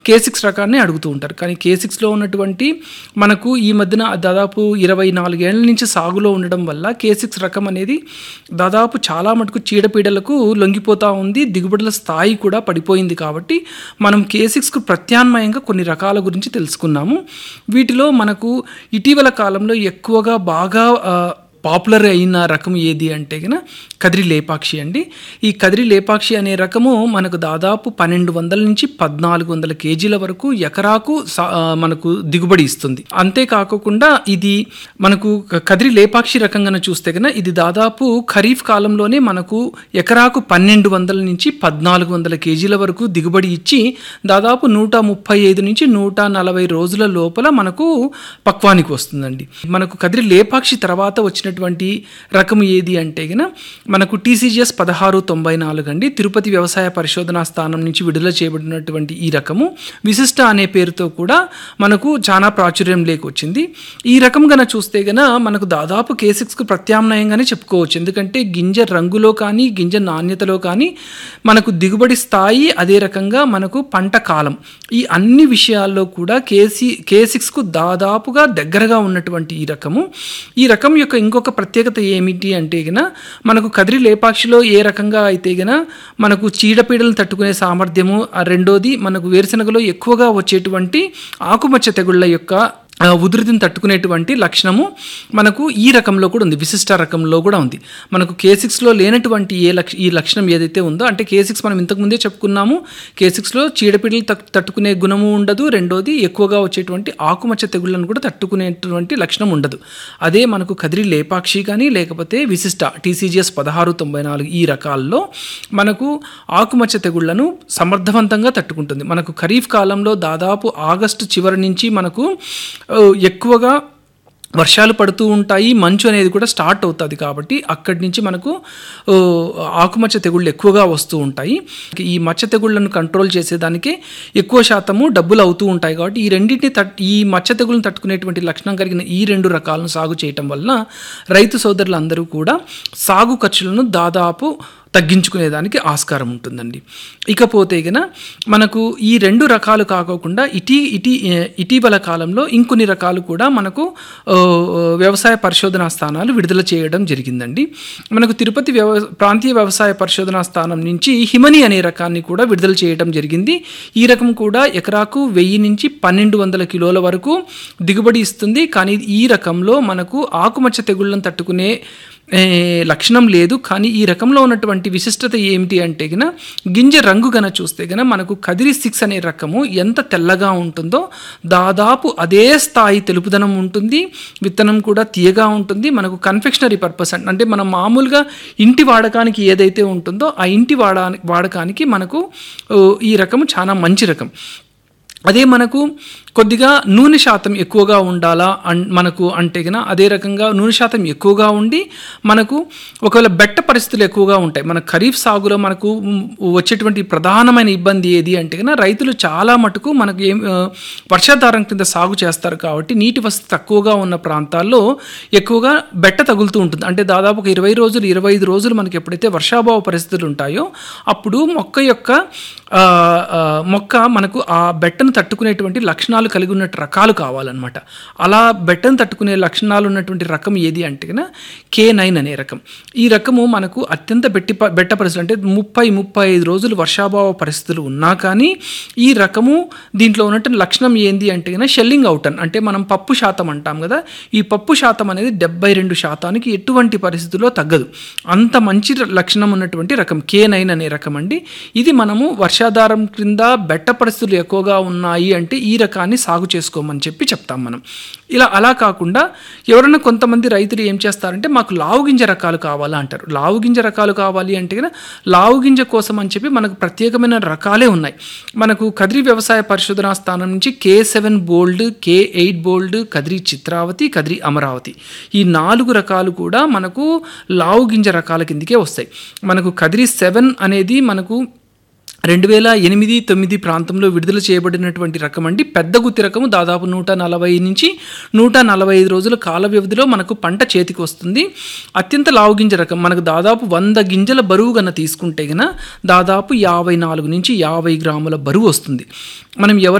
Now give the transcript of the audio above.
కే six రకాన్ని అడుగుతూ ఉంటారు కానీ కే సిక్స్లో ఉన్నటువంటి మనకు ఈ మధ్యన దాదాపు ఇరవై నాలుగేళ్ల నుంచి సాగులో ఉండడం వల్ల కే సిక్స్ రకం అనేది దాదాపు చాలా మటుకు చీడపీడలకు లొంగిపోతూ ఉంది దిగుబడుల స్థాయి కూడా పడిపోయింది కాబట్టి మనం కే సిక్స్కు ప్రత్యామ్నాయంగా కొన్ని రకాల గురించి తెలుసుకున్నాము వీటిలో మనకు ఇటీవల కాలంలో ఎక్కువగా బాగా ఆ, పాపులర్ అయిన రకం ఏది అంటే గన కదిరి లేపాక్షి అండి ఈ కదిరి లేపాక్షి అనే రకము మనకు దాదాపు పన్నెండు వందల నుంచి పద్నాలుగు వందల కేజీల వరకు ఎకరాకు సా- ఆ, మనకు దిగుబడి ఇస్తుంది అంతేకాకుండా ఇది మనకు క- కదిరి లేపాక్షి రకంగా చూస్తే కనుక ఇది దాదాపు ఖరీఫ్ కాలంలోనే మనకు ఎకరాకు పన్నెండు వందల నుంచి పద్నాలుగు వందల కేజీల వరకు దిగుబడి ఇచ్చి దాదాపు నూట ముప్పై ఐదు నుంచి నూట నలభై రోజుల లోపల మనకు పక్వానికి వస్తుందండి మనకు కదిరి లేపాక్షి తర్వాత వచ్చినటువంటి రకం ఏది అంటే గన మనకు టీసీజీఎస్ పదహారు తొంభై నాలుగు అండి తిరుపతి వ్యవసాయ పరిశోధనా స్థానం నుంచి విడుదల చేయబడినటువంటి ఈ రకము విశిష్ట అనే పేరుతో కూడా మనకు చాలా ప్రాచుర్యం లేకొచ్చింది ఈ రకం గన చూస్తే గన మనకు దాదాపు కే సిక్స్కు ప్రత్యామ్నాయంగానే చెప్పుకోవచ్చు ఎందుకంటే గింజ రంగులో కానీ గింజ నాణ్యతలో కానీ మనకు దిగుబడి స్థాయి అదే రకంగా మనకు పంట కాలం ఈ అన్ని విషయాల్లో కూడా కేసీ కే సిక్స్కు దాదాపుగా దగ్గరగా ఉన్నటువంటి ఈ రకము ఈ రకం యొక్క ఇంకొక ప్రత్యేకత ఏమిటి అంటే గన మనకు కదిరి లేపాక్షిలో ఏ రకంగా అయితే గన మనకు చీడపీడలను తట్టుకునే సామర్థ్యము ఆ రెండోది మనకు వేరుశనగలో ఎక్కువగా వచ్చేటువంటి ఆకుమచ్చ తెగుళ్ళ యొక్క ఆ, ఉధృతిని తట్టుకునేటువంటి లక్షణము మనకు ఈ రకంలో కూడా ఉంది విశిష్ట రకంలో కూడా ఉంది మనకు కే సిక్స్లో లేనటువంటి ఏ లక్ష ఈ లక్షణం ఏదైతే ఉందో అంటే కే సిక్స్ మనం ఇంతకుముందే చెప్పుకున్నాము కే సిక్స్లో చీడపీడలు తట్- తట్టుకునే గుణము ఉండదు రెండోది ఎక్కువగా వచ్చేటువంటి ఆకుమచ్చ తెగుళ్ళను కూడా తట్టుకునేటువంటి లక్షణం ఉండదు అదే మనకు కదిరి లేపాక్షి కానీ లేకపోతే విశిష్ట టీసీజీఎస్ పదహారు తొంభై నాలుగు ఈ రకాల్లో మనకు ఆకుమచ్చ తెగుళ్లను సమర్థవంతంగా తట్టుకుంటుంది మనకు ఖరీఫ్ కాలంలో దాదాపు ఆగస్టు చివరి నుంచి మనకు ఆ, ఎక్కువగా వర్షాలు పడుతూ ఉంటాయి మంచు అనేది కూడా స్టార్ట్ అవుతుంది కాబట్టి అక్కడి నుంచి మనకు ఓ, ఆకుమచ్చ తెగుళ్ళు ఎక్కువగా వస్తూ ఉంటాయి ఈ మచ్చ తెగుళ్ళను కంట్రోల్ చేసేదానికి ఎక్కువ శాతము డబ్బులు అవుతూ ఉంటాయి కాబట్టి ఈ రెండింటిని తట్ ఈ మచ్చ తెగుళ్ళను తట్టుకునేటువంటి లక్షణం కలిగిన ఈ రెండు రకాలను సాగు చేయటం వలన రైతు సోదరులందరూ కూడా సాగు ఖర్చులను దాదాపు తగ్గించుకునేదానికి ఆస్కారం ఉంటుందండి ఇకపోతే గన మనకు ఈ రెండు రకాలు కాకోకుండా ఇటీ ఇటీ ఇటీవల కాలంలో ఇంకొన్ని రకాలు కూడా మనకు ఆ, వ్యవసాయ పరిశోధనా స్థానాలు విడుదల చేయడం జరిగిందండి మనకు తిరుపతి వ్యవ ప్రాంతీయ వ్యవసాయ పరిశోధనా స్థానం నుంచి హిమని అనే రకాన్ని కూడా విడుదల చేయడం జరిగింది ఈ రకం కూడా ఎకరాకు వెయ్యి నుంచి పన్నెండు వందల కిలోల వరకు దిగుబడి ఇస్తుంది కానీ ఈ రకంలో మనకు ఆకుమచ్చ తెగుళ్ళను తట్టుకునే ఏ, లక్షణం లేదు కానీ ఈ రకంలో ఉన్నటువంటి విశిష్టత ఏమిటి అంటే గన గింజ రంగు గన చూస్తే గన మనకు కదిరి సిక్స్ అనే రకము ఎంత తెల్లగా ఉంటుందో దాదాపు అదే స్థాయి తెలుపుదనం ఉంటుంది విత్తనం కూడా తీయగా ఉంటుంది మనకు కన్ఫెక్షనరీ పర్పస్ అంటే మనం మామూలుగా ఇంటి వాడకానికి ఏదైతే ఉంటుందో ఆ ఇంటి వాడా వాడకానికి మనకు ఓ, ఈ రకము చాలా మంచి రకం అదే మనకు కొద్దిగా నూనె శాతం ఎక్కువగా ఉండాలా అన్ మనకు అంటే గన అదే రకంగా నూనె శాతం ఎక్కువగా ఉండి మనకు ఒకవేళ బెట్ట పరిస్థితులు ఎక్కువగా ఉంటాయి మన ఖరీఫ్ సాగులో మనకు మ్, వచ్చేటువంటి ప్రధానమైన ఇబ్బంది ఏది అంటే గన రైతులు చాలా మటుకు మనకు ఏం ఆ, వర్షాధారం కింద సాగు చేస్తారు కాబట్టి నీటి వసతి తక్కువగా ఉన్న ప్రాంతాల్లో ఎక్కువగా బెట్ట తగులుతూ ఉంటుంది అంటే దాదాపు ఒక ఇరవై రోజులు ఇరవై ఐదు రోజులు మనకి ఎప్పుడైతే వర్షాభావ పరిస్థితులు ఉంటాయో అప్పుడు మొక్క యొక్క ఆ, ఆ, మొక్క మనకు ఆ బెట్టను తట్టుకునేటువంటి లక్షణాలు కలిగి ఉన్నట్టు రకాలు కావాలన్నమాట అలా బెట్టను తట్టుకునే లక్షణాలు ఉన్నటువంటి రకం ఏది అంటే కనుక కే నైన్ అనే రకం ఈ రకము మనకు అత్యంత బెట్టి ప- బెట్ట పరిస్థితులు అంటే ముప్పై ముప్పై ఐదు రోజులు వర్షాభావ పరిస్థితులు ఉన్నా కానీ ఈ రకము దీంట్లో ఉన్నటువంటి లక్షణం ఏంది అంటే కనుక షెల్లింగ్ అవుటన్ అంటే మనం పప్పు శాతం అంటాం కదా ఈ పప్పు శాతం అనేది డెబ్బై రెండు శాతానికి ఎటువంటి పరిస్థితుల్లో తగ్గదు అంత మంచి ర- లక్షణం ఉన్నటువంటి రకం కే నైన్ అనే రకం అండి ఇది మనము వర్షాధారం క్రింద బెట్ట పరిస్థితులు ఎక్కువగా ఉన్నాయి అంటే ఈ రకాన్ని సాగు చేసుకోమని చెప్పి చెప్తాం మనం ఇలా అలా కాకుండా ఎవరైనా కొంతమంది రైతులు ఏం చేస్తారంటే మాకు లావు గింజ రకాలు కావాలా అంటారు లావు గింజ రకాలు కావాలి అంటే కనుక లావు గింజ కోసం అని చెప్పి మనకు ప్రత్యేకమైన రకాలే ఉన్నాయి మనకు కదిరి వ్యవసాయ పరిశోధనా స్థానం నుంచి K seven bold K eight bold Kadiri Chitravathi Kadiri Amaravathi ఈ నాలుగు రకాలు కూడా మనకు లావు గింజ రకాల కిందకే వస్తాయి మనకు కదిరి సెవెన్ అనేది మనకు రెండు వేల ఎనిమిది తొమ్మిది ప్రాంతంలో విడుదల చేయబడినటువంటి రకం అండి పెద్ద గుత్తి రకము దాదాపు నూట నలభై నుంచి నూట నలభై ఐదు రోజుల కాల వ్యవధిలో మనకు పంట చేతికి వస్తుంది అత్యంత లావు గింజ రకం మనకు దాదాపు వంద గింజల బరువు గన తీసుకుంటే గన దాదాపు యాభై నాలుగు నుంచి యాభై గ్రాముల బరువు వస్తుంది మనం ఎవరు